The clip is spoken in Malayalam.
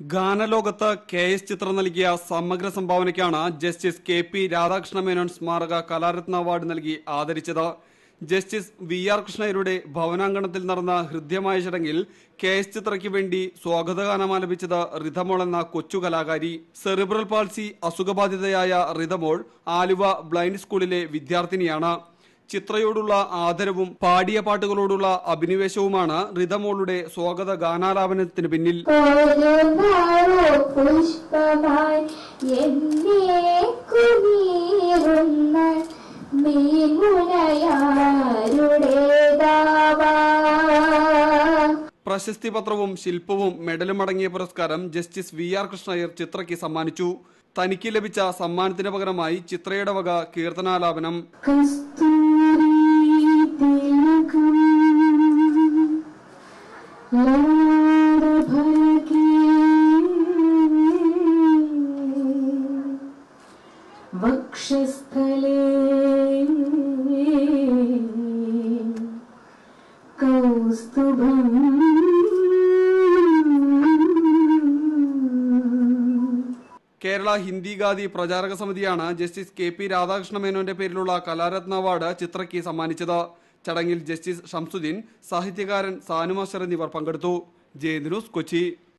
ഗാനലോകത്ത് കെ എസ് ചിത്ര നൽകിയ സമഗ്ര സംഭാവനയ്ക്കാണ് justice K P Radhakrishna Menon സ്മാരക കലാരത്ന അവാർഡ് നൽകി ആദരിച്ചത് ജസ്റ്റിസ് വി ആർ കൃഷ്ണയരുടെ ഭവനാങ്കണത്തിൽ നടന്ന ഹൃദ്യമായ ചടങ്ങിൽ കെ എസ് ചിത്രയ്ക്ക് വേണ്ടി സ്വാഗതഗാനം ആലപിച്ചത് റിതമോൾ എന്ന കൊച്ചു കലാകാരി സെറിബ്രൽ പാൾസി അസുഖബാധിതയായ റിതമോൾ ആലുവ ബ്ലൈൻഡ് സ്കൂളിലെ വിദ്യാർത്ഥിനിയാണ് ചിത്രയോടുള്ള ആദരവും പാടിയ പാട്ടുകളോടുള്ള അഭിനിവേശവുമാണ് റിതമോളുടെ സ്വാഗത ഗാനാലാപനത്തിന് പിന്നിൽ ഒരു നാളോ പുഷ്പമായി എന്നെ കുനീറുന്ന മേൽമുനയാരുടേതാവാ പ്രശസ്തി പത്രവും ശില്പവും മെഡലും അടങ്ങിയ പുരസ്കാരം ജസ്റ്റിസ് വി ആർ കൃഷ്ണയ്യർ ചിത്രയ്ക്ക് സമ്മാനിച്ചു തനിക്ക് ലഭിച്ച സമ്മാനത്തിന് പകരമായി ചിത്രയുടെ വക കീർത്തനാലാപനം കസ്തൂരി തിലകം ലാടഭരകേ വക്ഷസ്ഥലേ കൗസ്തുഭം കേരള ഹിന്ദി ഗാദി പ്രചാരക സമിതിയാണ് ജസ്റ്റിസ് കെ പി രാധാകൃഷ്ണ മേനോന്റെ പേരിലുള്ള കലാരത്ന അവാർഡ് ചിത്രയ്ക്ക് സമ്മാനിച്ചത് ചടങ്ങിൽ ജസ്റ്റിസ് ഷംസുദ്ദീൻ സാഹിത്യകാരൻ സാനു മാസ്റ്റർ എന്നിവർ പങ്കെടുത്തു ജെ ന്യൂസ് കൊച്ചി